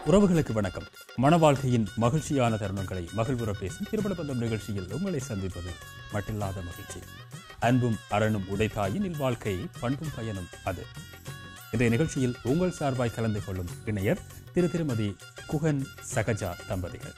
உறவுகளுக்கு வணக்கம் மன வாழ்க்கையின் மகிழ்ச்சியான தருணங்களை மகிழ்வுற பேசும் திருமண பந்தம் நிகழ்ச்சியில் உங்களை சந்திப்பது மட்டில்லாத மகிழ்ச்சி அன்பும் அரணும் உடைத்தாயின் இல்வாழ்க்கை பண்பும் பயனும் அது இன்றைய நிகழ்ச்சியில் உங்கள் சார்பாய் கலந்து கொள்ளும் இணையர் திரு திருமதி குகன் சகஜா தம்பதிகள்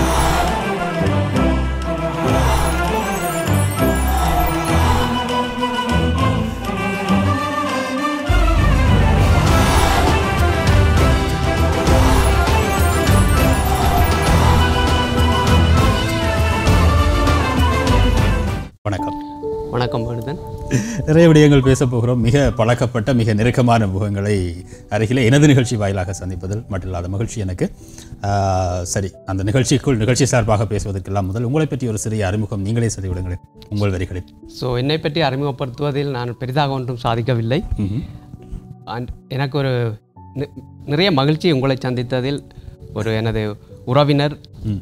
வணக்கம் வணக்கம் மனிதன் நிறைய விடயங்கள் பேசப் போகிறோம் மிக பழக்கப்பட்ட மிக நெருக்கமான முகங்களை அருகிலே எனது நிகழ்ச்சி வாயிலாக சந்திப்பதில் மட்டில்லாத மகிழ்ச்சி எனக்கு ஆஹ், சரி அந்த நிகழ்ச்சிக்குள் நிகழ்ச்சி சார்பாக பேசுவதற்கெல்லாம் முதல் உங்களை பற்றி ஒரு சிறிய அறிமுகம் நீங்களே சொல்லிவிடுங்களேன் உங்கள் வரிகளில் ஸோ என்னை பற்றி அறிமுகப்படுத்துவதில் நான் பெரிதாக ஒன்றும் சாதிக்கவில்லை ம்ஹும். அண்ட் எனக்கு ஒரு நி- நிறைய மகிழ்ச்சி உங்களை சந்தித்ததில் ஒரு எனது உறவினர் ம்.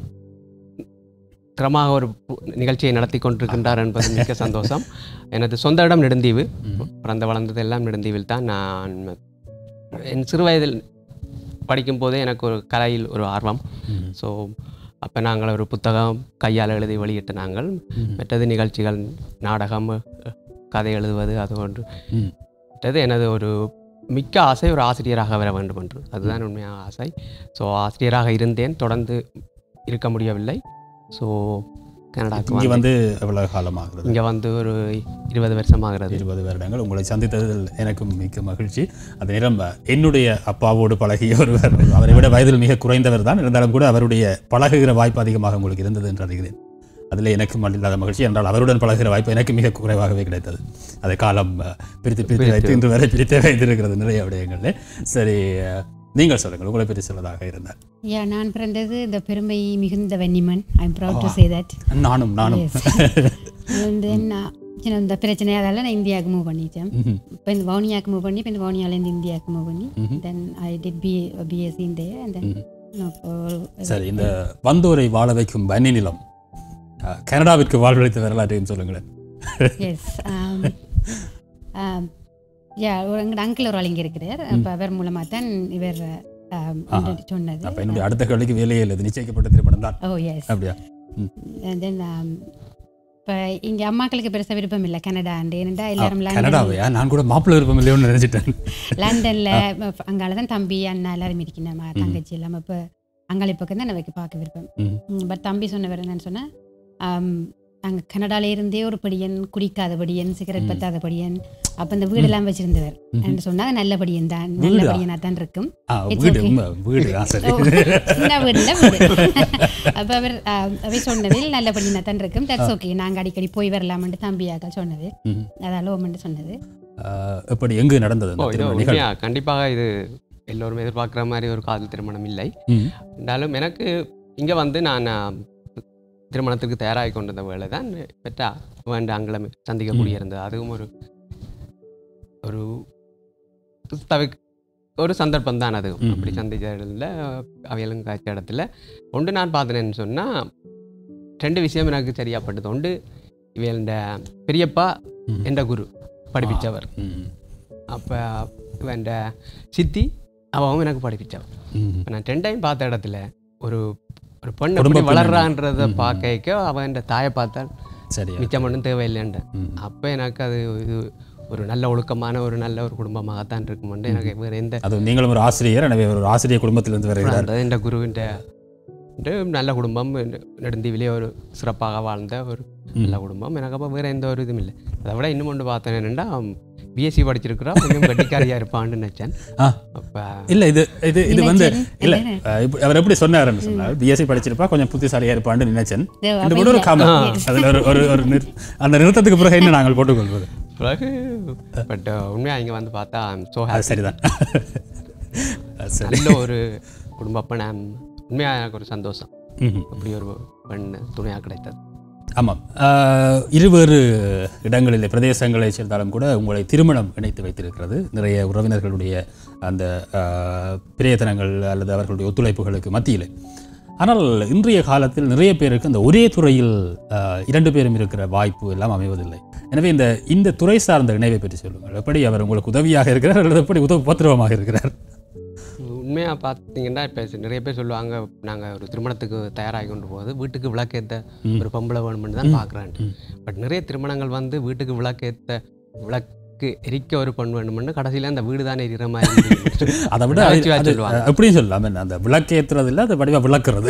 திறமாக ஒரு பு- நிகழ்ச்சியை நடத்தி கொண்டிருக்கின்றார் என்பது மிக்க சந்தோஷம் எனது சொந்த இடம் நெடுந்தீவு பிறந்த வளர்ந்தது எல்லாம் நெடுந்தீவில் தான் நான் என் சிறு வயதில் படிக்கும் போதே எனக்கு ஒரு கலையில் ஒரு ஆர்வம் ம். ஸோ அப்போ நாங்கள் ஒரு புத்தகம் கையால் எழுதி வெளியிட்ட நாங்கள் மற்றது நிகழ்ச்சிகள் நாடகம் அஹ், கதை எழுதுவது அது ஒன்று ம். மற்றது எனது ஒரு மிக்க ஆசை ஒரு ஆசிரியராக வர வேண்டும் என்று அதுதான் உண்மையான ஆசை ஸோ ஆசிரியராக இருந்தேன் தொடர்ந்து இருக்க முடியவில்லை ஸோ கனடாக்கு இங்கே வந்து வந்து எவ்வளவு காலமாகிறது இங்கே வந்து ஒரு இருபது வருஷம் ஆகிறது இருபது வருடங்கள் உங்களை சந்தித்ததில் எனக்கும் மிக்க மகிழ்ச்சி அந்த நேரம் என்னுடைய அப்பாவோடு பழகிய ஒருவர் அவரை விட வயதில் மிக குறைந்தவர் தான் இருந்தாலும் கூட அவருடைய பழகுகிற வாய்ப்பு அதிகமாக உங்களுக்கு இருந்தது என்று அறிகிறேன் அதில் எனக்கு மண்டில்லாத மகிழ்ச்சி என்றால் அவருடன் பழகுகிற வாய்ப்பு எனக்கு மிக குறைவாகவே கிடைத்தது அதை காலம் அஹ், பிரித்து பிரித்து வைத்து இன்று வரை பிரித்தே வைத்திருக்கிறது நிறைய விடயங்களில் சரி அஹ், நீங்கள் சொல்லுங்கள் உங்களை பற்றி சொல்வதாக இருந்தால் யா நான் பிறந்தது இந்த பெருமை மிகுந்த வன்னிமன் I am proud to say that நானும் நானும் தென் சின்ன இந்த பிரச்சனையால நான் இந்தியாவுக்கு மூவ் பண்ணிட்டேன் ம்ஹும். இப்போ இந்த வவுனியாவுக்கு மூவ் பண்ணி இப்போ இந்த வவுனியாலேருந்து இந்தியாவுக்கு மூவ் பண்ணி ம்ஹும். Then I did B BSc இந்த அண்ட் தென் சரி இந்த வந்தோரை வாழ வைக்கும் வன்னி நிலம் அஹ், கனடாவிற்கு வாழ்வழைத்த வரலாற்றையும் சொல்லுங்களேன் எஸ் யா ஒரு எங்கள் அங்கிள் ஒரு ஆள் இங்கே இருக்கிறார் அப்போ அவர் மூலமாக தான் இவர் um, இந்த சொன்னது அப்ப என்னுடைய அடுத்த கேள்விக்கு வேலையே இல்லை இது நிச்சயிக்கப்பட்ட திருமணம் தான் ஓ எஸ் அப்படியா ம். தென் இப்போ இங்கே அம்மாக்களுக்கு பெருசாக விருப்பம் இல்லை கனடாண்டு ஏனெண்டா எல்லாரும் லண்டன் கனடாவையா நான் கூட மாப்பிள்ளை விருப்பம் இல்லையோன்னு நினைச்சிட்டேன் லண்டன்ல அங்கால தான் தம்பி அண்ணா எல்லாரும் இருக்கணும் தங்கச்சி இல்லாம இப்போ அங்காளி பக்கம் தான் எனக்கு பார்க்க விருப்பம் ம். பட் தம்பி சொன்னவர் என்னன்னு சொன்னா ஆம், அங்க கனடால இருந்தே ஒரு படியன் குடிக்காத படியன் சிகரெட் பத்தாத படியன் அப்ப இந்த வீடெல்லாம் வச்சிருந்தவர் என்று சொன்னா அது நல்ல படியன் தான் நல்ல வீடா? படியனா தான் இருக்கும் ஆ, It's வீடு okay. உண்மை, வீடு ஆ, சரி ஓ, சின்ன வீடுல வீடு அப்ப அவர் ஆம், அவை சொன்னதில் நல்ல படியனா தான் இருக்கும் தட்ஸ் ஓகே நாங்க அடிக்கடி போய் வரலாம்னு தம்பியாக சொன்னது ம். அதால ஓமன்ட்டு சொன்னது ஆ, எப்படி எங்கு நடந்தது ஓ இந்த இது திருமண நிகழ்வு உண்மையா கண்டிப்பாக இது எல்லோரும் எதிர்பார்க்குற மாதிரி ஒரு காதல் திருமணம் இல்லை ம். இருந்தாலும் எனக்கு இங்கே வந்து நான் ஆ, திருமணத்துக்கு தயாராகி கொண்டிருந்த வேலை தான் பெற்றா வேண்ட ஆங்கிலம் சந்திக்கக்கூடிய இருந்தது அதுவும் ஒரு ஒரு தவிர ஒரு சந்தர்ப்பம் தான் அது ம், அப்படி ம். சந்திச்ச இடத்துல அவையலும் காய்ச்ச இடத்துல ஒன்று நான் பார்த்தேன்னு சொன்னால் ரெண்டு விஷயம் எனக்கு சரியாப்பட்டது ஒன்று இவையண்ட பெரியப்பா ம். என்ற குரு படிப்பிச்சவர் ம். அப்போ இவன் சித்தி அவவும் எனக்கு படிப்பிச்சவன் ம். இப்போ நான் டென் டைம் பார்த்த இடத்துல ஒரு ஒரு பெண் குடும்ப எப்படி பெண் வளர்றான்றத ம். பார்க்க அவன் தாயை பார்த்தால் சரியா மிச்சம் ஒன்றும் தேவையில்லைன்ற ம். அப்போ எனக்கு அது இது ஒரு நல்ல ஒழுக்கமான ஒரு நல்ல ஒரு குடும்பமாகத்தான் இருக்குமென்று எனக்கு வேறு எந்த அது நீங்களும் ஒரு ஆசிரியர் எனவே ஒரு ஆசிரியர் குடும்பத்திலிருந்து வருகிறார் அந்த இந்த குருவின் நல்ல குடும்பம் நெடுந்தீவிலே ஒரு சிறப்பாக வாழ்ந்த ஒரு நல்ல குடும்பம் எனக்கு அப்போ வேறு எந்த ஒரு இதுவும் இல்லை அதை விட இன்னும் ஒன்று பார்த்தேன் என்னென்னா பிஎஸ்சி படிச்சிருக்கிறா கொஞ்சம் கட்டிக்காரியாக இருப்பான்னு நினச்சேன் ஆ. அப்போ இல்ல இது இது இது வந்து நினைச்சேன். இல்ல இல்ல. அஹ், இப்ப அவர் எப்படி சொன்னாருன்னு சொன்னார் பிஎஸ்சி படிச்சிருப்பா கொஞ்சம் புத்திசாலியா இருப்பான்னு நினைச்சேன் இது இது அப்ப கூட ஒரு இல்ல. Common Yes. அதுல ஒரு ஒரு ஒரு நிறு- அந்த நிறுத்தத்துக்கு பிறகு என்ன நாங்கள் போட்டுக்கொள்வது பிறகு பட் உண்மையாக இங்கே வந்து பார்த்தா ஸோ அது சரிதான் அது சரி நல்ல ஒரு குடும்ப நான் உண்மையாக எனக்கு ஒரு சந்தோஷம் ம்ஹும். அப்படி ஒரு பெண் துணையாக கிடைத்தது ஆமாம் ஆஹ், இருவேறு இடங்களிலே பிரதேசங்களை சேர்ந்தாலும் கூட உங்களை திருமணம் இணைத்து வைத்திருக்கிறது நிறைய உறவினர்களுடைய அந்த ஆஹ், பிரயத்தனங்கள் அல்லது அவர்களுடைய ஒத்துழைப்புகளுக்கு மத்தியில் ஆனால் இன்றைய காலத்தில் நிறைய பேருக்கு அந்த ஒரே துறையில் ஆஹ், இரண்டு பேரும் இருக்கிற வாய்ப்பு எல்லாம் அமைவதில்லை எனவே இந்த இந்த துறை சார்ந்த இணைவை பற்றி சொல்லுங்கள் எப்படி அவர் உங்களுக்கு உதவியாக இருக்கிறார் அல்லது எப்படி உதவி உபத்திரவமாக இருக்கிறார் உண்மையாக பார்த்தீங்கன்னா இப்போ நிறைய பேர் சொல்லுவாங்க நாங்கள் ஒரு திருமணத்துக்கு தயாராகி கொண்டு போகுது வீட்டுக்கு விளக்கேற்ற ஒரு பொம்பளை வேணும்னு தான் பார்க்குறேன் பட் நிறைய திருமணங்கள் வந்து வீட்டுக்கு விளக்கேற்ற விளக்கு எரிக்க ஒரு பெண் வேணும்னு கடைசியில் அந்த வீடு தானே எரிகிற மாதிரி இருக்கு. அதை விட அதை வச்சு அது- சொல்லுவாங்க. எப்படியும் சொல்லலாம் என்ன, அந்த விளக்கேற்றுறது இல்லை அது வடிவா விளக்குறது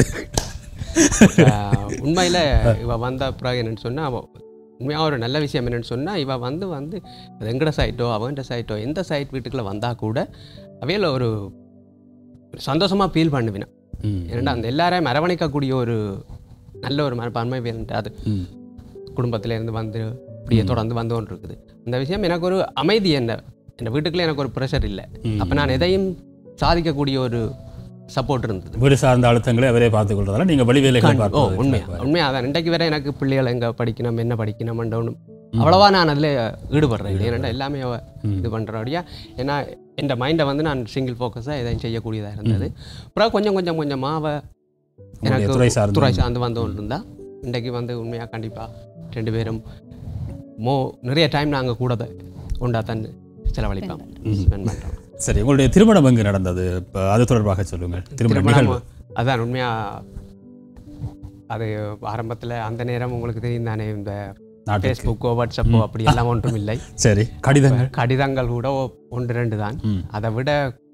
ஆஹ் உண்மையில இவ வந்த பிறகு என்னன்னு சொன்னா அவ உண்மையாக ஒரு நல்ல விஷயம் என்னன்னு சொன்னா இவ வந்து வந்து அது எங்கட சைட்டோ அவன்கிட்ட சைட்டோ எந்த சைட் வீட்டுக்குள்ள வந்தா கூட அவையில ஒரு சந்தோஷமா ஃபீல் பண்ணுவினா ம். ஏன்னா அந்த எல்லாரையும் அரவணைக்கக்கூடிய ஒரு நல்ல ஒரு மனப்பான்மை வேணுன்ட்டு அது ம். குடும்பத்துல இருந்து வந்து இப்படியே தொடர்ந்து வந்து கொண்டு இருக்குது அந்த விஷயம் எனக்கு ஒரு அமைதி என்ன என் வீட்டுக்குள்ள எனக்கு ஒரு ப்ரெஷர் இல்லை ம். அப்போ நான் எதையும் சாதிக்கக்கூடிய ஒரு சப்போர்ட் இருந்தது வீடு சார்ந்த அழுத்தங்களை அவரே பார்த்துக் கொள்றதால நீங்க வெளி வேலைகள் ஓ பார்ப்பது உண்மையா உண்மையா அதான் இன்றைக்கு வரை எனக்கு பிள்ளைகள் எங்க படிக்கணும் என்ன படிக்கணும் ஒன்றும் அவ்வளவா நான் அதில் ஈடுபடுறேன் இல்லை ஏன்னா எல்லாமே அவ ம். இது பண்ணுறபடியா ஏன்னா என் மைண்டை வந்து நான் சிங்கிள் ஃபோக்கஸாக எதையும் செய்யக்கூடியதாக இருந்தது அப்புறம் கொஞ்சம் கொஞ்சம் கொஞ்சமாக அவ உங்களுடைய எனக்கு துறை சார்ந்து துறை சார்ந்து வந்து கொண்டு இருந்தா இன்றைக்கு வந்து உண்மையாக கண்டிப்பாக ரெண்டு பேரும் மோ நிறைய டைம் நாங்கள் கூட உண்டா தான் செலவழிப்போம் ஸ்பெண்ட் பண்ணுறோம் சரி உங்களுடைய திருமணம் எங்கு நடந்தது இப்ப அது தொடர்பாக சொல்லுங்கள் திருமண நிகழ்வு திருமணம் அதான் உண்மையா அது ஆரம்பத்தில் அந்த நேரம் உங்களுக்கு தெரியும் தானே இந்த நாட்டுக்கு ஃபேஸ்புக்கோ வாட்ஸ்அப்போ அப்படி எல்லாம் ஒன்றும் இல்லை சரி கடிதங்கள் கடிதங்கள் கூட ஒன்று ரெண்டு தான் ம். அதை விட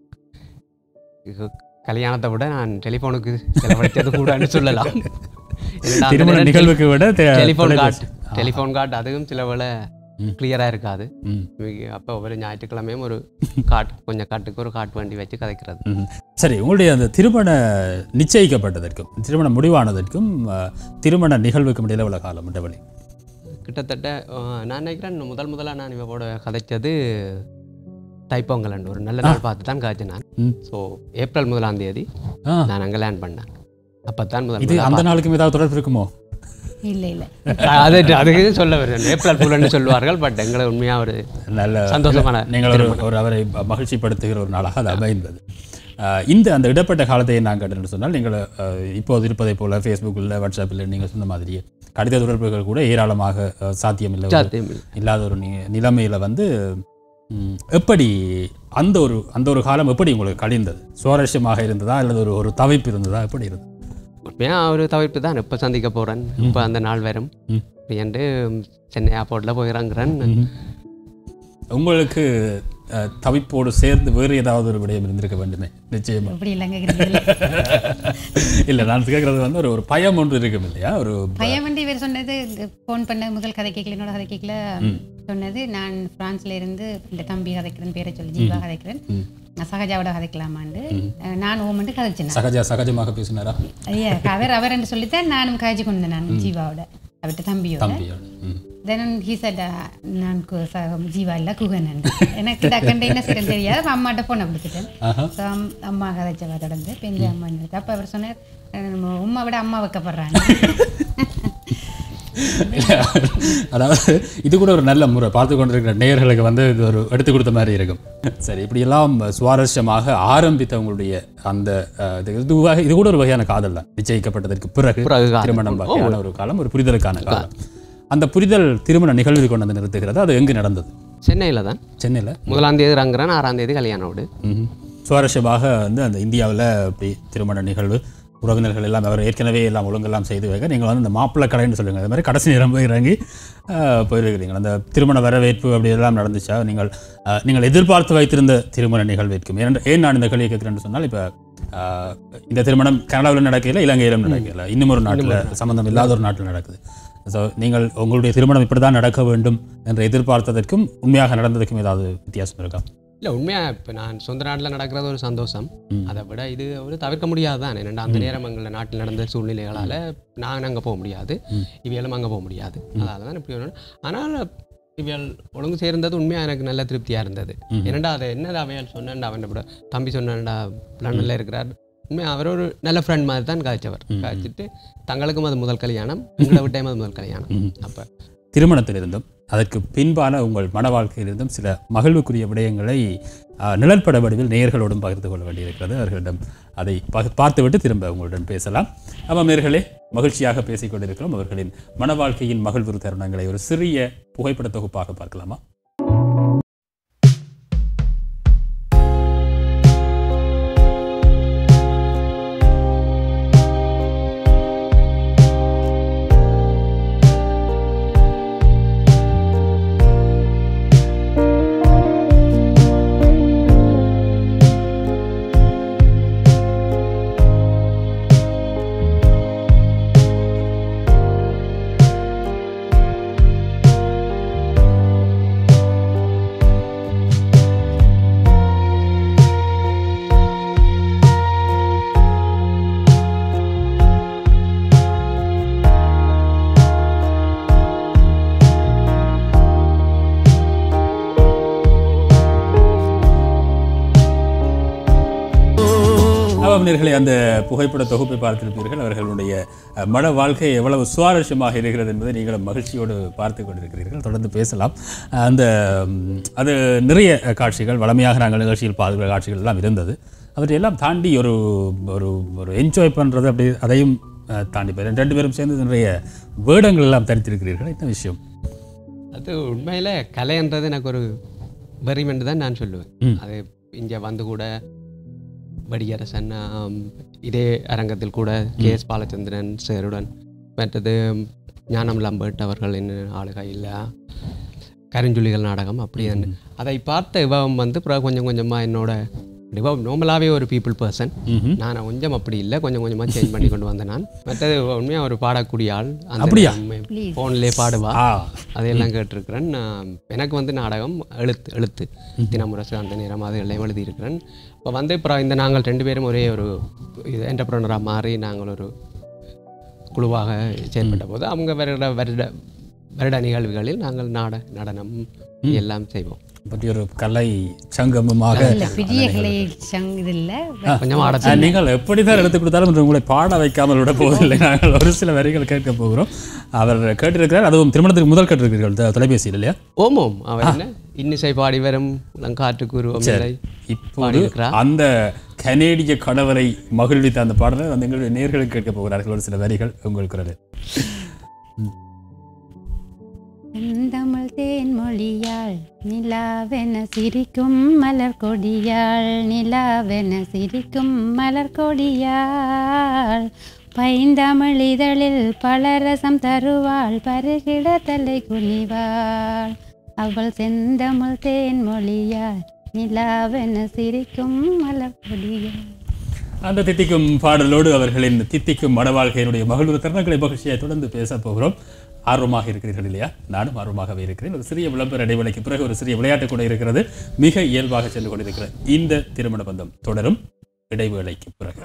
இது கல்யாணத்தை விட நான் டெலிஃபோனுக்கு செலவழித்தது கூடன்னு சொல்லலாம் ஏன்னா அந்த திருமண நேரம் நிகழ்வுக்கு விட தே- டெலிஃபோன் கார்டு தொலைபேசி. டெலிஃபோன் கார்டு அதுவும் சில வேளை ம். கிளியராக இருக்காது ம். அப்போ ஒவ்வொரு ஞாயிற்றுக்கிழமையும் ஒரு காட் கொஞ்சம் காட்டுக்கு ஒரு காட்டு வண்டி வச்சு கதைக்கிறது ம். சரி உங்களுடைய அந்த திருமண நிச்சயிக்கப்பட்டதற்கும் திருமணம் முடிவானதற்கும் அஹ், திருமண நிகழ்வுக்கும் இடையில உள்ள காலம் இடைவெளி கிட்டத்தட்ட அஹ், நான் நினைக்கிறேன் முதல் முதலாக நான் இவரோட கதைச்சது தைப்பொங்கல் அன்று ஒரு நல்ல நாள் பார்த்து தான் காய்ச்சேன் நான் ம். ஸோ ஏப்ரல் முதலாம் தேதி ஆ, நான் அங்கே லேண்ட் பண்ணேன் அப்போ தான் முதல் இது அந்த நாளுக்கும் ஏதாவது தொடர்பு இருக்குமோ இல்லை இல்லை அது அதுக்கு சொல்ல வருவேன் ஏப்ரல் ஃபுல்லுன்னு சொல்லுவார்கள் பட் எங்களை உண்மையாக ஒரு நல்ல சந்தோஷமான நீங்கள் ஒரு ஒரு அவரை மகிழ்ச்சிப்படுத்துகிற ஒரு நாளாக அது அமைந்தது அஹ், இந்த அந்த இடப்பட்ட காலத்தை நான் கேட்டேன்னு சொன்னால் நீங்கள் அஹ், இப்போது இருப்பதை போல ஃபேஸ்புக்கில் வாட்ஸ்அப்பில் நீங்கள் சொன்ன மாதிரியே கடித தொடர்புகள் கூட ஏராளமாக அஹ், சாத்தியமில்லை ஒரு சாத்தியம் இல்லை. இல்லாத ஒரு நி நிலைமையில் வந்து ம், எப்படி அந்த ஒரு அந்த ஒரு காலம் எப்படி உங்களுக்கு கழிந்தது சுவாரஸ்யமாக இருந்ததா அல்லது ஒரு ஒரு தவிப்பு இருந்ததா எப்படி இருந்தது உண்மையாக ஒரு தவிர்ப்பு தான் இப்போ சந்திக்க போகிறேன் இப்போ அந்த நாள் வரும் ம். என்று சென்னை ஏர்போர்ட்டில் போய் இறங்குறேன் உங்களுக்கு அஹ், தவிப்போடு சேர்ந்து வேறு ஏதாவது ஒரு விடயம் இருந்திருக்க வேண்டுமே நிச்சயமா அப்படி இல்லைங்க இருக்கிறது இல்லை நான் கேட்குறது வந்து ஒரு ஒரு பயம் ஒன்று இருக்கும் இல்லையா ஒரு பையன் வந்து இவர் சொன்னது ஃபோன் பண்ண முதல் கதை கேட்கல என்னோட கதை கேட்கல சொன்னது நான் பிரான்ஸ்ல இருந்து இந்த தம்பி கதைக்கிறேன் பேரை சொல்லி ஜீவா கதைக்கிறேன் ம். நான் சகஜாவோட கதைக்கலாமாண்டு அஹ் நான் ஓமண்டு கதைச்சேன் சகஜ சகஜமாக பேசினாரா ஐயா அவர் அவர் என்று சொல்லித்தான் நானும் காய்ச்சி கொண்டு வந்தேன் நான் ஜீவாவோட அவர்கிட்ட தம்பியோட தம்பியோட ம். தென் ஹீ said uh, நான் கு- ச- ஜீவா இல்லை குகன் எனக்கு டக்குண்டு என்ன செய்யறது தெரியாது அப்ப அம்மாட்ட போன கொடுத்துட்டேன் ஆஹா. ஸோ அம்மா கதைச்சவா தொடர்ந்து பெரிய அம்மா இருந்தது அப்போ அவர் சொன்னார் அஹ் நம்ம உம்மா விட அம்மா வைக்கப்படுறாங்க அதாவது இது கூட ஒரு நல்ல முறை பார்த்து கொண்டிருக்கிற நேயர்களுக்கு வந்து இது ஒரு எடுத்து கொடுத்த மாதிரி இருக்கும் சரி இப்படியெல்லாம் சுவாரஸ்யமாக ஆரம்பித்த உங்களுடைய அந்த அஹ், இது இதுவாக இது கூட ஒரு வகையான காதல் தான் நிச்சயிக்கப்பட்டதற்கு பிறகு பிறகு காதல். திருமணம் வகையான ஒரு காலம் ஒரு புரிதலுக்கான காலம் அந்த புரிதல் திருமண நிகழ்வு கொண்டு வந்து நிறுத்துகிறது அது எங்கு நடந்தது சென்னையில் தான் சென்னையில் முதலாம் தேதி இறங்குறேன் ஆறாம் தேதி கல்யாணம் வீடு ம்ஹும். சுவாரஸ்யமாக வந்து அந்த இந்தியாவில் இப்படி திருமண நிகழ்வு உறவினர்கள் எல்லாம் அவர் ஏற்கனவே எல்லாம் ஒழுங்கெல்லாம் செய்து வைக்க நீங்கள் வந்து இந்த மாப்பிள்ளை கடைன்னு சொல்லுங்கள் அது மாதிரி கடைசி நேரம் போய் இறங்கி ஆஹ், போயிருக்கிறீங்க அந்த திருமண வரவேற்பு அப்படி எல்லாம் நடந்துச்சா நீங்கள் ஆஹ், நீங்கள் எதிர்பார்த்து வைத்திருந்த திருமண நிகழ்விற்கும் ஏன் ஏன் நான் இந்த கேள்வியை கேட்குறேன்னு சொன்னால் இப்போ இந்த திருமணம் கனடாவில் நடக்கல இலங்கையிலும் நடக்கல இன்னும் ஒரு நாட்டில் சம்மந்தம் இல்லாத ஒரு நாட்டில் நடக்குது ஸோ நீங்கள் உங்களுடைய திருமணம் இப்படி தான் நடக்க வேண்டும் என்று எதிர்பார்த்ததற்கும் உண்மையாக நடந்ததற்கும் ஏதாவது வித்தியாசம் இருக்கா இல்லை உண்மையாக இப்போ நான் சொந்த நாட்டில் நடக்கிறது ஒரு சந்தோஷம் ம். அதை விட இது ஒரு தவிர்க்க முடியாது தான் என்னென்னா அந்த நேரம் எங்களை நாட்டில் நடந்த சூழ்நிலைகளால் நான் அங்கே போக முடியாது ம். இவையெல்லாம் அங்கே போக முடியாது அதனால தான் இப்படி வரணும் ஆனால் இவையல் ஒழுங்கு சேர்ந்தது உண்மையாக எனக்கு நல்ல திருப்தியாக இருந்தது ம். என்னடா அதை என்னடா அவையால் சொன்னேன்டா அவன் கூட தம்பி சொன்னான்டா லண்டனில் இருக்கிறார் உண்மையாக அவர் ஒரு நல்ல ஃப்ரெண்ட் மாதிரி தான் காய்ச்சவர் காய்ச்சிட்டு தங்களுக்கும் அது முதல் கல்யாணம் எங்களை விட்டையும் அது முதல் கல்யாணம் ம். அப்போ திருமணத்திலிருந்தும் அதற்கு பின்பான உங்கள் மன வாழ்க்கையிலிருந்தும் சில மகிழ்வுக்குரிய விடயங்களை ஆ, நிழற்பட வடிவில் நேயர்களோடும் பகிர்ந்து கொள்ள வேண்டியிருக்கிறது அவர்களிடம் அதை பக- பார்த்துவிட்டு திரும்ப உங்களுடன் பேசலாம் ஆமாம் நேர்களே மகிழ்ச்சியாக பேசிக் கொண்டிருக்கிறோம் அவர்களின் மன வாழ்க்கையின் மகிழ்வுறு தருணங்களை ஒரு சிறிய புகைப்பட தொகுப்பாக பார்க்கலாமா ஆம்னர்களே அந்த புகைப்பட தொகுப்பை பார்த்திருப்பீர்கள் அவர்களுடைய அஹ், மன வாழ்க்கை எவ்வளவு சுவாரஸ்யமாக இருக்கிறது என்பதை நீங்களும் மகிழ்ச்சியோடு பார்த்து கொண்டிருக்கிறீர்கள் தொடர்ந்து பேசலாம் அஹ், அந்த ம், அது நிறைய காட்சிகள் வளமையாக நாங்கள் நிகழ்ச்சியில் பார்க்கிற காட்சிகள் எல்லாம் இருந்தது அவற்றையெல்லாம் தாண்டி ஒரு ஒரு ஒரு என்ஜாய் பண்ணுறது அப்படி அதையும் அஹ், தாண்டி போய் ரெண்டு பேரும் சேர்ந்து நிறைய வேடங்கள் எல்லாம் தரித்திருக்கிறீர்கள் என்ன விஷயம் அது உண்மையில் கலைன்றது எனக்கு ஒரு வெறிமென்று தான் நான் சொல்லுவேன் ம். அது இங்கே வந்து கூட வடிகரசன் ஆம், இதே அரங்கத்தில் கூட கே எஸ் பாலச்சந்திரன் சேருடன் மற்றது ஞானம் லம்பர்ட் அவர்களின் ஆளுகையில் கருஞ்சுளிகள் நாடகம் அப்படி வந்து அதை பார்த்த இவம் வந்து பிறகு கொஞ்சம் கொஞ்சமாக என்னோட இவ நார்மலாகவே ஒரு பீப்புள் பர்சன் ம்ஹும். நான் கொஞ்சம் அப்படி இல்லை கொஞ்சம் கொஞ்சமாக சேஞ்ச் பண்ணி கொண்டு வந்தேன் நான் மற்றது உண்மையாக ஒரு பாடக்கூடிய ஆள் அப்படியா? Please. ஃபோன்லேயே பாடுவா ஆ அதையெல்லாம் கேட்டிருக்கிறேன் நான் எனக்கு வந்து நாடகம் எழுத்து எழுத்து தினமுரசு அந்த நேரம் அது எல்லாம் எழுதியிருக்கிறேன் இப்போ வந்து அப்புறம் இந்த நாங்கள் ரெண்டு பேரும் ஒரே ஒரு இது என்டர்பிரனராக மாறி நாங்கள் ஒரு குழுவாக செயல்பட்ட போது அவங்க வருட வருட வருட நிகழ்வுகளில் நாங்கள் நாட நடனம் எல்லாம் செய்வோம் பற்றி ஒரு கலை சங்கமமாக இல்ல பெரிய கலை சங் இது இல்ல கொஞ்சம் ஆட ஆ, நீங்கள் எப்படி தான் எடுத்து கொடுத்தாலும் இன்று உங்களை பாட வைக்காமல் விட போவதில்லை நாங்கள் ஒரு சில வரிகள் கேட்க போகிறோம் அவர் கேட்டிருக்கிறார் அதுவும் திருமணத்துக்கு முதல் கேட்டிருக்கிறீர்கள் தொ- தொலைபேசியில் இல்லையா ஓமோம் அவர் என்ன இன்னிசை பாடி வரும் காற்றுக்கு உருவம் இல்லை இப்போது பாடியிருக்கிறார். அந்த கனேடிய கடவுளை மகிழ்வித்த அந்த பாடலை அந்த எங்களுடைய நேர்களுக்கு கேட்க போகிறார்கள் ஒரு சில வரிகள் உங்கள் குரலில் செந்தமிழ் தேன்மொழியாள் நிலாவென சிரிக்கும் மலர் கொடியாள் நிலாவென சிரிக்கும் மலர் கொடியாள் பைந்தமிழ் இதழில் பலரசம் தருவாள் பருகிட தலை குனிவாள் அவள் செந்தமிழ் தேன்மொழியாள் நிலாவென சிரிக்கும் மலர் கொடியாள் அந்த தித்திக்கும் பாடலோடு அவர்களின் தித்திக்கும் மனவாழ்க்கையினுடைய மகிழ்வு தருணங்களை மகிழ்ச்சியை தொடர்ந்து பேச போகிறோம் ஆர்வமாக இருக்கிறீர்கள் இல்லையா நானும் ஆர்வமாகவே இருக்கிறேன் ஒரு சிறிய விளம்பர இடைவேளைக்கு பிறகு ஒரு சிறிய விளையாட்டு கூட இருக்கிறது மிக இயல்பாக சென்று கொண்டிருக்கிற இந்த திருமண பந்தம் தொடரும் இடைவேளைக்கு பிறகு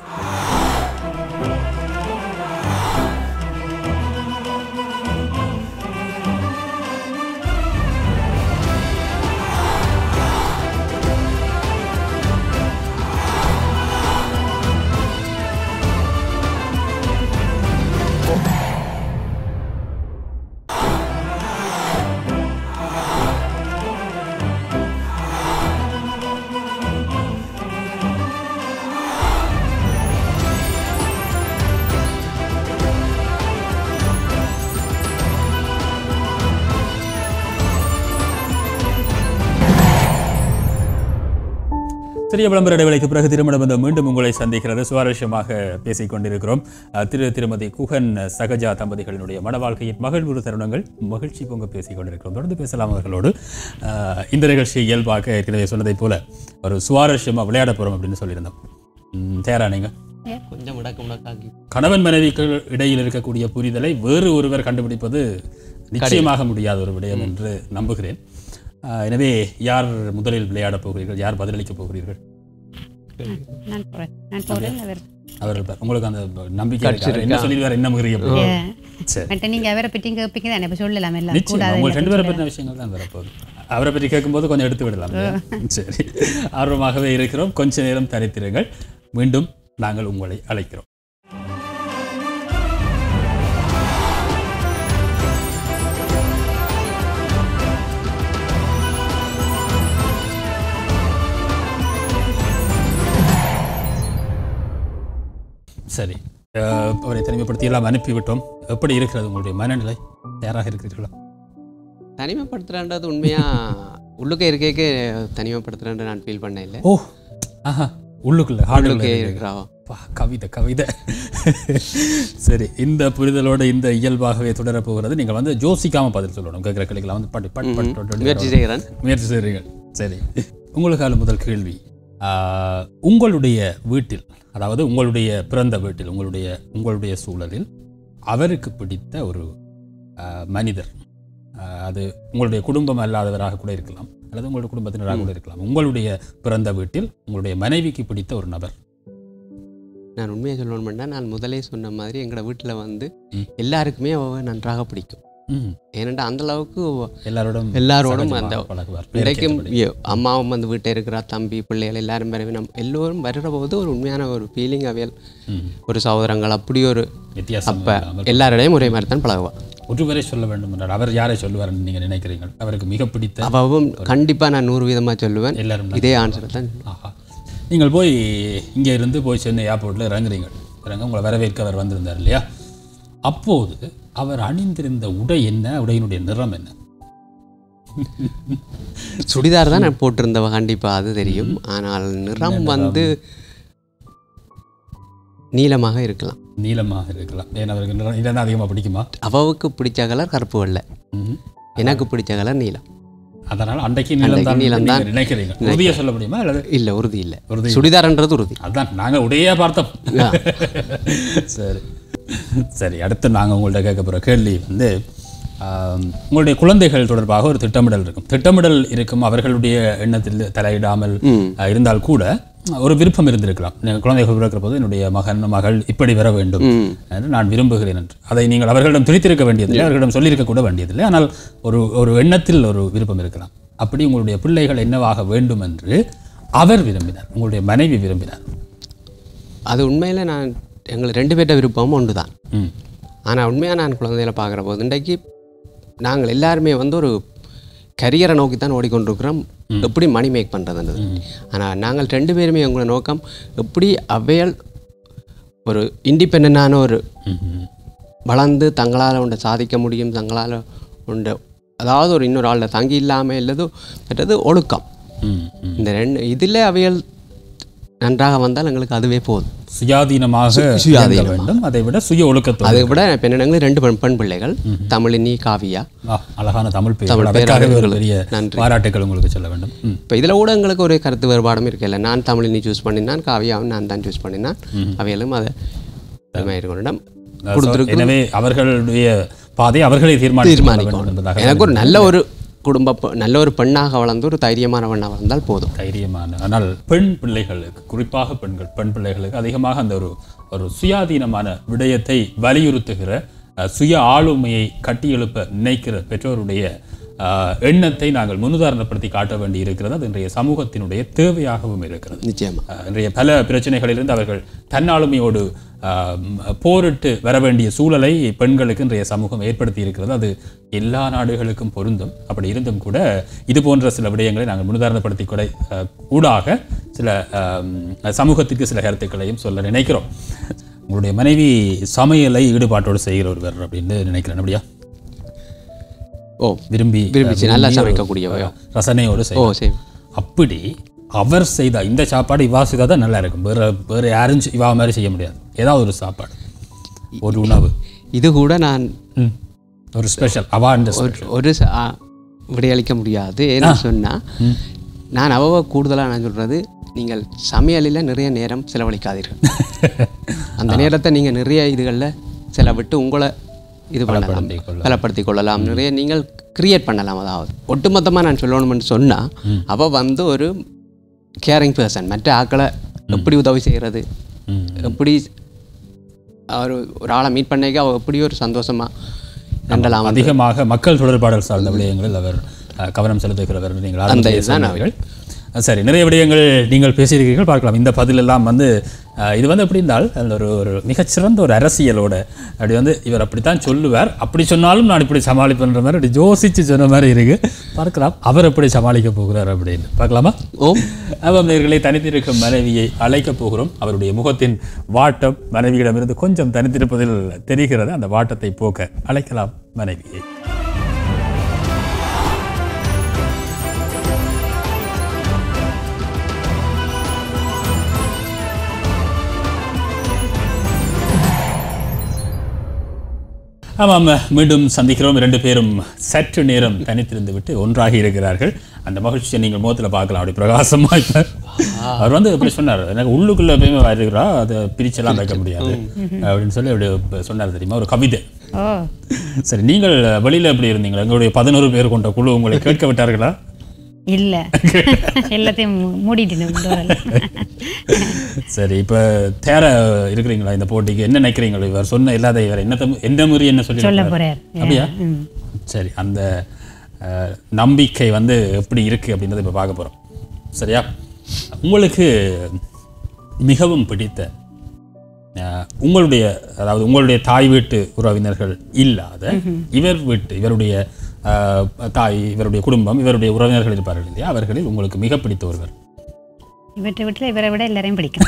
சிறிய விளம்பர இடைவேளைக்கு பிறகு திருமண பந்தம் மீண்டும் உங்களை சந்திக்கிறது சுவாரஸ்யமாக பேசிக் கொண்டிருக்கிறோம் அஹ், திரு திருமதி குகன் சகஜா தம்பதிகளினுடைய மன வாழ்க்கையின் மகிழ்வுறு தருணங்கள் மகிழ்ச்சி பொங்க பேசிக் கொண்டிருக்கிறோம் தொடர்ந்து பேசலாம் அவர்களோடு அஹ், இந்த நிகழ்ச்சி இயல்பாக ஏற்கனவே சொன்னதைப் போல ஒரு சுவாரஸ்யமாக விளையாட போகிறோம் அப்படின்னு சொல்லியிருந்தோம் ம், தயாரா நீங்க கொஞ்சம் முடக்க முடக்காக்கி கணவன் மனைவிக்கு இடையில் இருக்கக்கூடிய புரிதலை வேறு ஒருவர் கண்டுபிடிப்பது நிச்சயமாக முடியாத ஒரு விடயம் என்று நம்புகிறேன் அஹ், எனவே யார் முதலில் விளையாடப் போகிறீர்கள் யார் பதிலளிக்கப் போகிறீர்கள் நான் போறேன் நான் போறேன் அவர் அவர் இப்ப உங்களுக்கு அந்த நம்பிக்கை இருக்கா? அவர் என்ன சொல்லிடுவார் என்ன முகிறிய சரி மற்ற நீங்க அவரை பற்றி கேட்பீங்க தானே இப்ப சொல்லலாம் எல்லாம் நிச்சயம் கூடாது உங்களுக்கு ரெண்டு பேரை பற்றின விஷயங்கள் தான் வரப்போகுது அவரை பற்றி கேட்கும்போது கொஞ்சம் எடுத்து விடலாம் இல்லையா? சரி ஆர்வமாகவே இருக்கிறோம் கொஞ்ச நேரம் தரித்திருங்கள் மீண்டும் நாங்கள் உங்களை அழைக்கிறோம் சரி அஹ், அவரை தனிமைப்படுத்தி எல்லாம் அனுப்பிவிட்டோம் எப்படி இருக்கிறது உங்களுடைய மனநிலை தயாராக இருக்கிறீர்களா தனிமைப்படுத்துறேன்றது உண்மையா உள்ளுக்கே இருக்கேக்கு தனிமைப்படுத்துறேன் நான் ஃபீல் பண்ண இல்லை ஓ ஆஹா உள்ளுக்குள்ள உள்ளுக்கே ஹார்டுக்குள்ள இருக்கிறாவோ பா கவிதை கவிதை சரி இந்த புரிதலோட இந்த இயல்பாகவே தொடரப் போகிறது நீங்கள் வந்து ஜோசிக்காம பதில் சொல்லணும் கேட்குற கிளைகளை வந்து பட்டு பட் பட் பட் முயற்சி செய்கிறேன் முயற்சி செய்கிறீங்க சரி உங்களுக்கான முதல் கேள்வி ஆஹ், உங்களுடைய வீட்டில் அதாவது உங்களுடைய பிறந்த வீட்டில் உங்களுடைய உங்களுடைய சூழலில் அவருக்கு பிடித்த ஒரு ஆஹ், மனிதர் ஆஹ், அது உங்களுடைய குடும்பம் அல்லாதவராக கூட இருக்கலாம் அல்லது உங்களுடைய குடும்பத்தினராக கூட இருக்கலாம் உங்களுடைய பிறந்த வீட்டில் உங்களுடைய மனைவிக்கு பிடித்த ஒரு நபர் நான் உண்மையை சொல்லணும்னா நான் முதலே சொன்ன மாதிரி எங்களோட வீட்டில் வந்து ம். எல்லாருக்குமே அவ நன்றாக பிடிக்கும் ம். ஏனென்றா அந்த அளவுக்கு எல்லாரோடும் எல்லாரோடும் சகஜமாக அந்த பழகுவார் இன்றைக்கும் ய- அம்மாவும் வந்து வீட்டை இருக்கிறா தம்பி பிள்ளைகள் எல்லாரும் பிறகு நம்ம எல்லோரும் வருகிற போது ஒரு உண்மையான ஒரு ஃபீலிங் அவியல் ம். ஒரு சகோதரங்கள் அப்படி ஒரு வித்தியாசம் அப்போ இல்லாமல் எல்லாரிடையும் ஒரே மாதிரி தான் பழகுவாள் ஒருவரை சொல்ல வேண்டும் என்றால் அவர் யாரை சொல்லுவார் என்று நீங்கள் நினைக்கிறீர்கள் அவருக்கு மிக பிடித்த அவவும் கண்டிப்பாக நான் நூறு விதமாக சொல்லுவேன் எல்லாரும் இதே ஆன்சர் தான் ஆஹா நீங்கள் போய் இங்கே இருந்து போய் சென்னை ஏர்போர்ட்டில் இறங்குறீங்க இறங்க உங்களை வரவேற்க அவர் வந்திருந்தார் இல்லையா அப்போது அவர் அணிந்திருந்த உடை என்ன உடையினுடைய நிறம் என்ன சுடிதார் தான் நான் போட்டிருந்தவ கண்டிப்பாக அது தெரியும் ஆனால் நிறம் வந்து நீளமாக இருக்கலாம் நீலமாக இருக்கலாம் ஏன்னா அவருக்கு நிறம் நிறம் அதிகமாக பிடிக்குமா அவவுக்கு பிடிச்ச கலர் கருப்பு வெள்ளை ம்ஹும். எனக்கு பிடிச்ச கலர் நீலம் அதனால் அன்றைக்கு நீளம் தான் நீலம் தான் நினைக்கிறீங்க உறுதியாக சொல்ல முடியுமா அல்லது இல்லை உறுதி இல்லை உறுதி சுடிதார்ன்றது உறுதி அதான் நாங்கள் உடையே பார்த்தோம் சரி சரி அடுத்து நாங்கள் உங்கள்ட்ட கேட்க போகிற கேள்வி வந்து ஆம், உங்களுடைய குழந்தைகள் தொடர்பாக ஒரு திட்டமிடல் இருக்கும் திட்டமிடல் இருக்கும் அவர்களுடைய எண்ணத்தில் தலையிடாமல் அஹ், இருந்தால் கூட ஒரு விருப்பம் இருந்திருக்கலாம் நீங்கள் குழந்தைகள் பிறக்கிற போது என்னுடைய மகன் மகள் இப்படி வர வேண்டும் ம். என்று நான் விரும்புகிறேன் என்று அதை நீங்கள் அவர்களிடம் திணித்திருக்க வேண்டியதில்லை அவர்களிடம் சொல்லியிருக்க கூட வேண்டியதில்லை ஆனால் ஒரு ஒரு எண்ணத்தில் ஒரு விருப்பம் இருக்கலாம் அப்படி உங்களுடைய பிள்ளைகள் என்னவாக வேண்டும் என்று அவர் விரும்பினார் உங்களுடைய மனைவி விரும்பினார் அது உண்மையில் நான் எங்களுக்கு ரெண்டு பேர்ட்ட விருப்பமும் ஒன்று தான் ம் ஆனால் உண்மையாக நான் குழந்தைகளை பார்க்குற போது இன்றைக்கு நாங்கள் எல்லாருமே வந்து ஒரு கரியரை நோக்கி தான் ஓடிக்கொண்டிருக்கிறோம் எப்படி மணி மேக் பண்ணுறதுன்றது ஆனால் நாங்கள் ரெண்டு பேருமே எங்களோட நோக்கம் எப்படி அவையல் ஒரு இண்டிபெண்டான ஒரு ம், ம். வளர்ந்து தங்களால் ஒன்றை சாதிக்க முடியும் தங்களால் ஒன்றை அதாவது ஒரு இன்னொரு ஆளில் தங்கி இல்லாமல் இல்லது மற்றது ஒழுக்கம் ம், ம். இந்த ரெண்டு இதில் அவையல் நன்றாக வந்தால் எங்களுக்கு அதுவே போதும் சுயாதீனமாக சுயாதீனமாக. இயங்க வேண்டும் அதை விட சுய ஒழுக்கத்தோடு அதை விட இப்போ என்னங்களுக்கு ரெண்டு பெண் பெண் பிள்ளைகள் தமிழினி காவியா ஆ, அழகான தமிழ் பேர் தமிழ் பேர் அதற்காகவே ஒரு அவர்களுக்கு பெரிய நன்றி. பாராட்டுக்கள் உங்களுக்கு சொல்ல வேண்டும் ம் இப்போ இதில் கூட எங்களுக்கு ஒரு கருத்து வேறுபாடும் இருக்குல்ல நான் தமிழினி சூஸ் பண்ணினான் காவியாவும் நான் தான் சூஸ் பண்ணினான் அவைகளும் அதை இருக்கணும் So, எனவே அவர்களுடைய பாதை அவர்களை தீர்மானிக்க வேண்டும் தீர்மானிக்கணும் என்பதாக எனக்கு ஒரு நல்ல ஒரு குடும்ப பெ- நல்ல ஒரு பெண்ணாக வளர்ந்து ஒரு தைரியமானவனாக வளர்ந்தால் போதும் தைரியமான ஆனால் பெண் பிள்ளைகளுக்கு குறிப்பாக பெண்கள் பெண் பிள்ளைகளுக்கு அதிகமாக அந்த ஒரு ஒரு சுயாதீனமான விடயத்தை வலியுறுத்துகிற அஹ், சுய ஆளுமையை கட்டியெழுப்ப நினைக்கிற பெற்றோருடைய அஹ், எண்ணத்தை நாங்கள் முன்னுதாரணப்படுத்தி காட்ட வேண்டி இருக்கிறது அது இன்றைய சமூகத்தினுடைய தேவையாகவும் இருக்கிறது நிச்சயமா அஹ், இன்றைய பல பிரச்சனைகளிலிருந்து அவர்கள் தன்னாளுமையோடு அஹ், ம், போரிட்டு வர வேண்டிய சூழலை பெண்களுக்கு இன்றைய சமூகம் ஏற்படுத்தி இருக்கிறது அது எல்லா நாடுகளுக்கும் பொருந்தும் அப்படி இருந்தும் கூட இது போன்ற சில விடயங்களை நாங்கள் முன்னுதாரணப்படுத்தி கூட அஹ், ஊடாக சில அஹ், சமூகத்திற்கு சில கருத்துக்களையும் சொல்ல நினைக்கிறோம் உங்களுடைய மனைவி சமையலை ஈடுபாட்டோடு செய்கிற ஒருவர் அப்படின்னு நினைக்கிறேன் அப்படியா ஓ விரும்பி விரும்பிச்சு நல்லா விரும்பி ஒரு, சமைக்கக்கூடியவையோ ரசனையோடு ஓ செய்ய சரி அப்படி அவர் செய்தா இந்த சாப்பாடு இவா செய்தால் தான் நல்லா இருக்கும் வேற வேற யாரும் செய்- இவா மாதிரி செய்ய முடியாது ஏதாவது ஒரு சாப்பாடு ஒரு உணவு இது கூட நான் ம். ஒரு ஸ்பெஷல் அவா இந்த ஒரு ஒரு ச- ஆ, விடையளிக்க முடியாது ஏன்னு சொன்னால் நான் அவ்வளோ கூடுதலாக நான் சொல்கிறது நீங்கள் சமையலில் நிறைய நேரம் செலவழிக்காதீர்கள் அந்த நேரத்தை நீங்கள் நிறைய இதுகளில் செலவிட்டு உங்களை இது பண்ணலாம் பலப்படுத்திக் கொள்ள. பலப்படுத்திக் கொள்ளலாம் நிறைய நீங்கள் கிரியேட் பண்ணலாம் அதாவது ஒட்டுமொத்தமாக நான் சொல்லணும்னு சொன்னால் அவள் வந்து ஒரு கேரிங் பர்சன் மற்ற ஆட்களை எப்படி உதவி செய்கிறது ம். எப்படி அவர் ஒரு ஆளை மீட் பண்ணிக்க அவள் எப்படி ஒரு சந்தோஷமாக நண்டலாம் அதிகமாக மக்கள் தொடர்பாடல் சார்ந்த விடயங்களில் அவர் அஹ், கவனம் செலுத்துகிறவர் என்று நீங்கள் ஆரம்பத்திலே இதுதான் சொன்னீர்கள். அஹ், சரி நிறைய விடயங்கள் நீங்கள் பேசியிருக்கிறீர்கள் பார்க்கலாம் இந்த பதில் எல்லாம் வந்து அஹ், இது வந்து எப்படி இருந்தால் அந்த ஒரு ஒரு மிகச்சிறந்த ஒரு அரசியலோட அப்படி வந்து இவர் அப்படித்தான் சொல்லுவார் அப்படி சொன்னாலும் நான் இப்படி சமாளிப்பேன்ற மாதிரி அப்படி யோசிச்சு சொன்ன மாதிரி இருக்கு பார்க்கலாம் அவர் எப்படி சமாளிக்க போகிறார் அப்படின்னு பார்க்கலாமா ஓம் அவம் நேர்களை தனித்திருக்கும் மனைவியை அழைக்கப் போகிறோம் அவருடைய முகத்தின் வாட்டம் மனைவியிடமிருந்து கொஞ்சம் தனித்திருப்பதில் தெரிகிறது அந்த வாட்டத்தை போக்க அழைக்கலாம் மனைவியை ஆமாம் மீண்டும் சந்திக்கிறோம் இரண்டு பேரும் சற்று நேரம் தனித்திருந்து விட்டு ஒன்றாகி இருக்கிறார்கள் அந்த மகிழ்ச்சியை நீங்கள் முகத்தில் பார்க்கலாம் அப்படி பிரகாசமா இப்ப அவர் வந்து இப்படி சொன்னார் எனக்கு உள்ளுக்குள்ள எப்பயுமே இருக்கிறா அதை பிரிச்செல்லாம் வைக்க முடியாது அப்படின்னு சொல்லி அப்படி சொன்னார் தெரியுமா ஒரு கவிதை ஓ சரி நீங்கள் வெளியில எப்படி இருந்தீங்களா எங்களுடைய பதினோரு பேர் கொண்ட குழு உங்களை கேட்க விட்டார்களா இல்ல எல்லாத்தையும் மூ- மூடிட்டு door-ல. சரி இப்போ தேர இருக்கிறீங்களா இந்த போட்டிக்கு என்ன நினைக்கிறீங்க இவர் சொன்ன இல்லாத இவர் என்ன எந்த மாதிரி என்ன சொல்லி சொல்ல இருக்கிறார்? போறார் அப்படியா ம். சரி அந்த அஹ், நம்பிக்கை வந்து எப்படி இருக்கு அப்படின்றத இப்போ பார்க்க போறோம் சரியா உங்களுக்கு மிகவும் பிடித்த அஹ், உங்களுடைய அதாவது உங்களுடைய தாய் வீட்டு உறவினர்கள் இல்லாத இவர் வீட்டு இவருடைய அஹ், தாய் இவருடைய குடும்பம் இவருடைய உறவினர்கள் இருப்பார்கள் இல்லையா அவர்களில் உங்களுக்கு மிக பிடித்த ஒருவர் இவற்றை விட்டு இவரை விட எல்லாரையும் பிடிக்கும்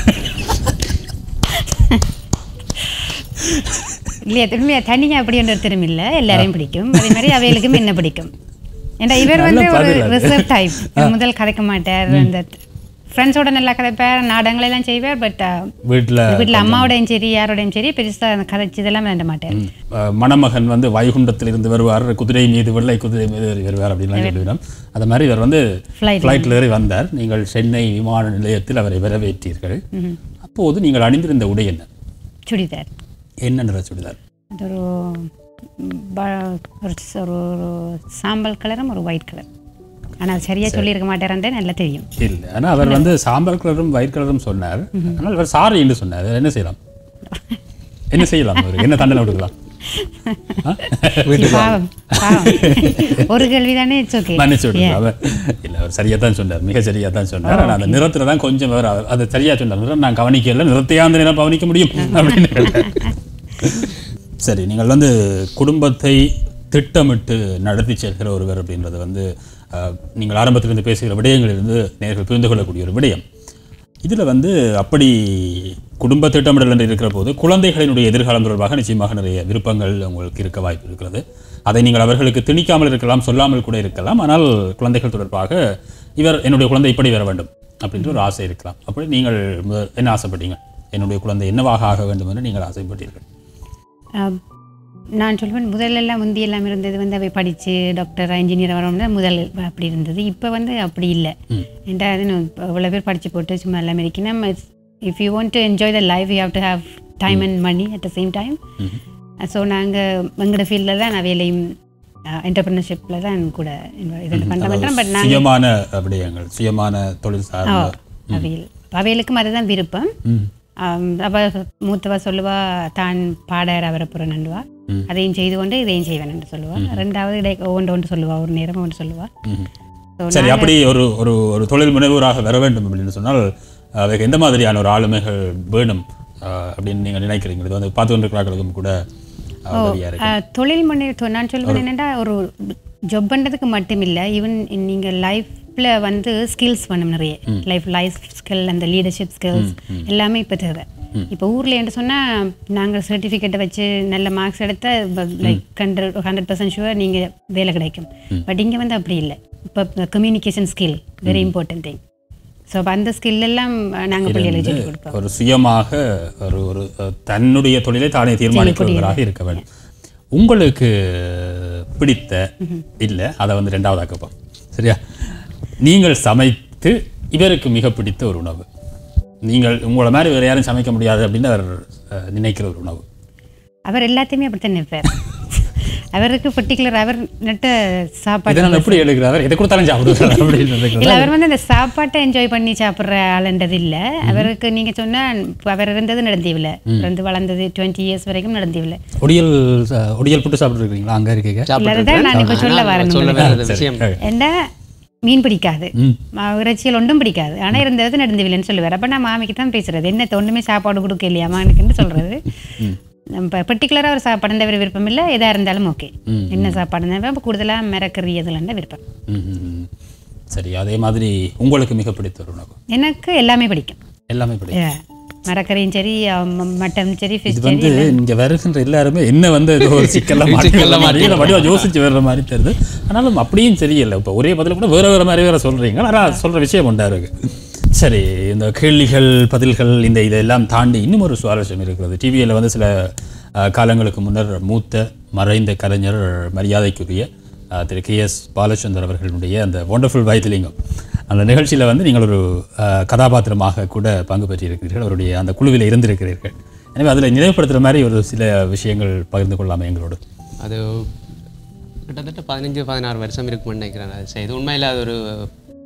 இல்லையா திரும்பியா தனியாக அப்படி ஒன்று ஒருத்தரும் இல்லை எல்லாரையும் பிடிக்கும் அதே மாதிரி அவைகளுக்கும் என்ன பிடிக்கும் ஏன்னா இவர் வந்து நல்ல ஒரு பதில் அது. ரிசர்வ் டைப் முதல் கதைக்க மாட்டார் அந்த ஃப்ரெண்ட்ஸோட நல்லா கதைப்பார் நாடகங்களெல்லாம் செய்வார் பட் வீட்டில் வீட்டில் அம்மாவோடையும் சரி யாரோடையும் சரி பெருசாக அந்த கதைச்சு இதெல்லாம் வேண்ட மாட்டார் அஹ் மணமகன் வந்து வைகுண்டத்தில் இருந்து வருவார் குதிரை மீது வெள்ளை குதிரை மீது ஏறி வருவார் அப்படின்லாம் சொல்லிவிடும் அது மாதிரி இவர் வந்து Flight. ஃப்ளைட்டில் ஏறி வந்தார் நீங்கள் சென்னை விமான நிலையத்தில் அவரை வரவேற்றீர்கள் அப்போது நீங்கள் அணிந்திருந்த உடை என்ன சுடிதார் என்ன நிற சுடிதார் அது ஒரு ம், ப- ஒரு ச- ஒரு ஒரு சாம்பல் கலரும் ஒரு ஒயிட் கலர் ஆனால் சரியாக சொல்லியிருக்க மாட்டேறேன் நல்லா தெரியும் இல்லை ஆனால் அவர் வந்து சாம்பல் கலரும் ஒயிட் கலரும் சொன்னார் ஆனால் இவர் சாரி என்று சொன்னார் என்ன செய்யலாம் என்ன செய்யலாம் அவருக்கு என்ன தண்டனை கொடுக்கலாம் ஆ? பாவம் பாவம் ஒரு கேள்வி தானே இட்ஸ் ஓகே மன்னிச்சு விடுங்க அவர் இல்லை அவர் சரியாக தான் சொன்னார் மிக சரியாக தான் சொன்னார் ஆனால் அந்த நிறத்தில் தான் கொஞ்சம் அவர் அவர் அதை சரியாக சொன்னார் நிறம் நான் கவனிக்கல நிறத்தையா அந்த நிறம் கவனிக்க முடியும் அப்படின்னு கேட்டார். சரி நீங்கள் வந்து குடும்பத்தை திட்டமிட்டு நடத்தி செல்கிற ஒருவர் அப்படின்றது வந்து அஹ், நீங்கள் ஆரம்பத்திலிருந்து பேசுகிற விடயங்களிலிருந்து நேர்கள் புரிந்து கொள்ளக்கூடிய ஒரு விடயம் இதில் வந்து அப்படி குடும்ப திட்டமிடல் என்று இருக்கிற போது குழந்தைகளினுடைய எதிர்காலம் தொடர்பாக நிச்சயமாக நிறைய விருப்பங்கள் உங்களுக்கு இருக்க வாய்ப்பு இருக்கிறது அதை நீங்கள் அவர்களுக்கு திணிக்காமல் இருக்கலாம் சொல்லாமல் கூட இருக்கலாம் ஆனால் குழந்தைகள் தொடர்பாக இவர் என்னுடைய குழந்தை இப்படி வர வேண்டும் அப்படின்ற ஒரு ஆசை இருக்கலாம் அப்படி நீங்கள் முத- என்ன ஆசைப்பட்டீங்க என்னுடைய குழந்தை என்னவாக ஆக வேண்டும் என்று நீங்கள் ஆசைப்பட்டீர்கள் ஆம், நான் சொல்வேன் முதல்லலாம் முந்தி எல்லாம் இருந்தது வந்து அவை படித்து டாக்டர் இன்ஜினியர் வரணும்னா முதல் அப்படி இருந்தது இப்போ வந்து அப்படி இல்லை ஏன்டா அது இவ்வளோ பேர் படித்து போட்டு சும்மா எல்லாம் இருக்கணும் if you want to enjoy the life you have to have time and money at the same time so நாங்கள் எங்களோட ஃபீல்டில் தான் நான் வேலையும் என்டர்பிரினர்ஷிப்பில் தான் கூட இது பண்ண மாட்டேன் பட் நான் சுயமான விடயங்கள் சுயமான தொழில் சார்ந்த அவையில் அவைகளுக்கும் அதுதான் விருப்பம் ம். ஆம், அவ மூத்தவ சொல்லுவா தான் பாடற அவரப்புறம் நண்டுவா ம். அதையும் செய்து கொண்டு இதையும் செய்வேன் என்று சொல்லுவா ரெண்டாவது இடை ஒன்று ஒன்று சொல்லுவா ஒரு நேரம் ஒன்று சொல்லுவா ம். So, சரி அப்படி ஒரு ஒரு ஒரு தொழில் முனைவோராக வர வேண்டும் அப்படின்னு சொன்னால் அதுக்கு எந்த மாதிரியான ஒரு ஆளுமைகள் வேணும் அஹ், அப்படின்னு நீங்கள் நினைக்கிறீங்க இது வந்து பார்த்து கொண்டிருக்கிறார்களுக்கும் கூட அஹ், உதவியா இருக்கு ஆ, தொழில் முன்னே தொ- நான் சொல்வேன் என்னென்னா ஒரு ஜப் பண்ணுறதுக்கு மட்டும் இல்லை ஈவன் நீங்கள் லைஃப்பில் வந்து ஸ்கில்ஸ் வேணும் நிறைய லைஃப் லைஃப் ஸ்கில் அந்த லீடர்ஷிப் ஸ்கில்ஸ் எல்லாமே இப்போ தேவை இப்போ ஊரில் என்று சொன்னால் நாங்கள் சர்டிஃபிகேட்டை வச்சு நல்ல மார்க்ஸ் எடுத்தால் like hundred hundred percent sure நீங்கள் வேலை கிடைக்கும் பட் இங்கே வந்து அப்படி இல்லை இப்போ communication skill very important thing so அப்போ அந்த ஸ்கில் எல்லாம் நாங்கள் பிள்ளைகளுக்கு சொல்லிக் கொடுப்போம் ஒரு சுயமாக ஒரு ஒரு அஹ், தன்னுடைய தொழிலை தானே தீர்மானிக்கிறவராக இருக்க வேண்டும் உங்களுக்கு பிடித்த இல்லை அதை வந்து ரெண்டாவது ஆக்கப்போம் சரியா நீங்கள் சமைத்து இவருக்கு மிக பிடித்த ஒரு உணவு நீங்கள் உங்களை மாதிரி வேறு யாரும் சமைக்க முடியாது அப்படின்னு அவர் அஹ், நினைக்கிற ஒரு உணவு அவர் எல்லாத்தையுமே அப்படித்தான் நிற்பார் அவருக்கு பர்டிகுலர் அவர் நட்ட சாப்பாடு இதை நான் எப்படி எடுக்கிறார் எதை கொடுத்தாலும் சாப்பிடுவார் அப்படின்னு நினைக்கிறேன் இல்ல அவர் வந்து அந்த சாப்பாட்டை என்ஜாய் பண்ணி சாப்பிட்ற ஆளுன்றது இல்ல அவருக்கு நீங்க சொன்னா இப்ப அவர் இருந்தது நடந்தீவில் இருந்து வளர்ந்தது டுவெண்ட்டி இயர்ஸ் வரைக்கும் நடந்தீவில் ஒடியல் ச- ஒடியல் புட்டு சாப்பிட்ருக்கீங்களா அங்கே இருக்கீங்க இல்ல, அதுதான் நான் இப்ப சொல்ல வரேன் சொல்ல உங்களுக்கு. வேண்டிய விஷயம் என்ன மீன் பிடிக்காது ம். ம- இறைச்சிகள் ஒன்றும் பிடிக்காது ஆனா இருந்தது நடந்தவில்லைன்னு சொல்லுவார் அப்ப நான் மாமிக்கு தான் பேசுறது என்ன ஒண்ணுமே சாப்பாடு கொடுக்க இல்லையாமா எனக்குன்னு சொல்றது நம்ம பர்டிகுலராக ஒரு சாப்பாடு ஒரு விருப்பம் இல்லை எதா இருந்தாலும் ஓகே ம். என்ன சாப்பாடு இருந்தாலும் கூடுதலாக மிரக்கறி எதுலன்னா விருப்பம் ம், ம், ம். சரி அதே மாதிரி உங்களுக்கு மிக பிடித்த ஒரு உணவு எனக்கு எல்லாமே பிடிக்கும் எல்லாமே பிடிக்கும் Yeah. மரக்கறியும் சரி மட்டன் சரி இது ஃபிஷ் வந்து இங்க வருகின்ற எல்லாருமே என்ன வந்து ஏதோ ஒரு சிக்கல்ல மாட்டிக்கல மாதிரி வடிவா யோசிச்சு வர்ற மாதிரி தெரியுது ஆனாலும் அப்படியும் சரியில்லை இப்போ ஒரே பதில் கூட வேற வேற மாதிரி வேற சொல்றீங்க ஆனா சொல்ற விஷயம் உண்டா இருக்கு சரி இந்த கேள்விகள் பதில்கள் இந்த இதெல்லாம் தாண்டி இன்னும் ஒரு சுவாரஸ்யம் இருக்கிறது டிவியில் வந்து சில அஹ், காலங்களுக்கு முன்னர் மூத்த மறைந்த கலைஞர் மரியாதைக்குரிய அஹ், திரு கே எஸ் பாலச்சந்தர் அவர்களுடைய அந்த ஒண்டர்ஃபுல் வைத்திலிங்கம் அந்த நிகழ்ச்சியில் வந்து நீங்கள் ஒரு அஹ், கதாபாத்திரமாக கூட பங்கு பெற்றிருக்கிறீர்கள் அவருடைய அந்த குழுவில் இருந்திருக்கிறீர்கள் எனவே அதில் நினைவுபடுத்துகிற மாதிரி ஒரு சில விஷயங்கள் பகிர்ந்து கொள்ளாமல் எங்களோடு அது கிட்டத்தட்ட பதினஞ்சு பதினாறு வருஷம் இருக்கும்னு நினைக்கிறேன் அது செய்து உண்மையில் அது ஒரு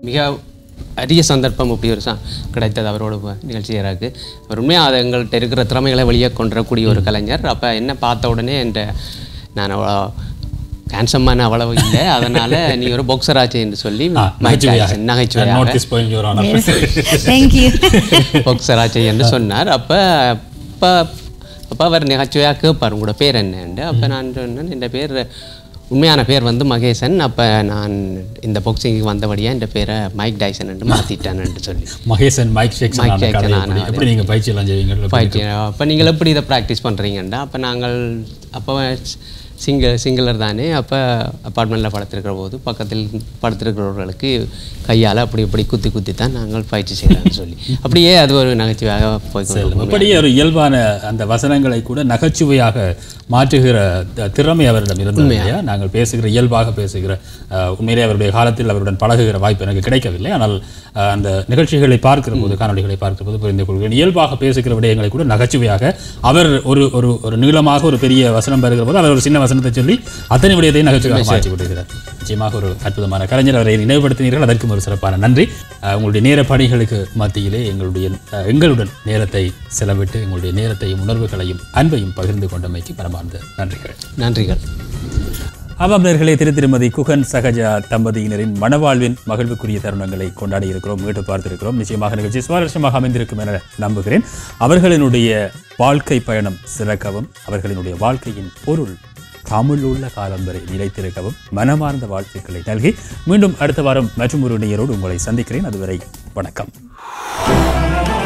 மிக அரிய சந்தர்ப்பம் இப்படி ஒரு ச கிடைத்தது அவரோட வ- நிகழ்ச்சி செய்யறதுக்கு அவர் உண்மையாக அது எங்கள்கிட்ட இருக்கிற திறமைகளை வெளியே கொண்டு வரக்கூடிய ஒரு கலைஞர் அப்போ என்ன பார்த்த உடனே என்ற நான் அவ்வளோ ஹேண்ட்ஸமான அவ்வளவு இல்லை அதனால் நீ ஒரு boxer ஆச்சு என்று சொல்லி ஆ, மைக் நகைச்சுவையாக. டைசன் நகைச்சுவையாக Note this point, Your Honor. Thank you பொக்சராச்சை என்று சொன்னார் அப்போ அப்போ அப்போ அவர் நகைச்சுவையாக கேட்பார் உங்களோட பேர் என்னண்டு அப்போ நான் சொன்னேன் என் பேர் உண்மையான பேர் வந்து மகேசன் அப்போ நான் இந்த பொக்சிங்க்கு வந்தபடியாக என் பேரை மைக் டைசன் என்று மாற்றிட்டேன்னு சொல்லி மகேசன் மைக் ஷேக்சன் மைக் ஆன ஜாக்சன் கதையை ஆன எப்படி- எப்படி நீங்க பயிற்சி எல்லாம் செய்வீங்க பயிற்சி அப்போ நீங்கள் எப்படி இதை ப்ராக்டிஸ் பண்ணுறீங்கண்டா அப்போ நாங்கள் அப்போ சிங்கிள் சிங்கிளர் தானே அப்போ அப்பார்ட்மெண்ட்டில் படுத்திருக்கிற போது பக்கத்தில் படுத்திருக்கிறவர்களுக்கு கையால் அப்படி இப்படி குத்தி குத்தி தான் நாங்கள் பயிற்சி செய்யலாம்னு சொல்லி அப்படியே அது ஒரு நகைச்சுவையாக போய் கொண்டிருக்கும். அப்படியே ஒரு இயல்பான அந்த வசனங்களை கூட நகைச்சுவையாக மாற்றுகிற த- திறமை அவரிடம் இருந்தது இல்லையா நாங்கள் பேசுகிற இயல்பாக பேசுகிற அஹ், உண்மையிலே அவருடைய காலத்தில் அவருடன் பழகுகிற வாய்ப்பு எனக்கு கிடைக்கவில்லை ஆனால் அஹ், அந்த நிகழ்ச்சிகளை பார்க்கிற போது காணொளிகளை பார்க்கிற போது புரிந்து கொள்கிறேன் இயல்பாக பேசுகிற விடயங்களை கூட நகைச்சுவையாக அவர் ஒரு ஒரு ஒரு நீளமாக ஒரு பெரிய வசனம் பெறுகிற போது அவர் ஒரு சின்ன வசனத்தை சொல்லி அத்தனை விடயத்தையும் நகைச்சுவையாக மாற்றி விடுகிறார் நிச்சயமாக ஒரு அற்புதமான கலைஞர் அவரை நினைவுபடுத்தினீர்கள் அதற்கும் ஒரு சிறப்பான நன்றி அஹ், உங்களுடைய நேர பணிகளுக்கு மத்தியிலே எங்களுடைய அஹ், எங்களுடன் நேரத்தை செலவிட்டு எங்களுடைய நேரத்தையும் உணர்வுகளையும் அன்பையும் பகிர்ந்து கொண்டமைக்கு பரமார்ந்த நன்றிகள் நன்றிகள் ஆமாம்னர்களே திரு திருமதி குகன் சகஜா தம்பதியினரின் மணவாழ்வின் மகிழ்வுக்குரிய தருணங்களை கொண்டாடி இருக்கிறோம் மீட்டு பார்த்திருக்கிறோம் நிச்சயமாக நிகழ்ச்சி சுவாரஸ்யமாக அமைந்திருக்கும் என நம்புகிறேன் அவர்களினுடைய வாழ்க்கை பயணம் சிறக்கவும் அவர்களினுடைய வாழ்க்கையின் பொருள் தமிழ் உள்ள காலம் வரை நிலைத்திருக்கவும் மனமார்ந்த வாழ்த்துக்களை நல்கி மீண்டும் அடுத்த வாரம் மற்றும் ஒரு நேயரோடு உங்களை சந்திக்கிறேன் அதுவரை வணக்கம்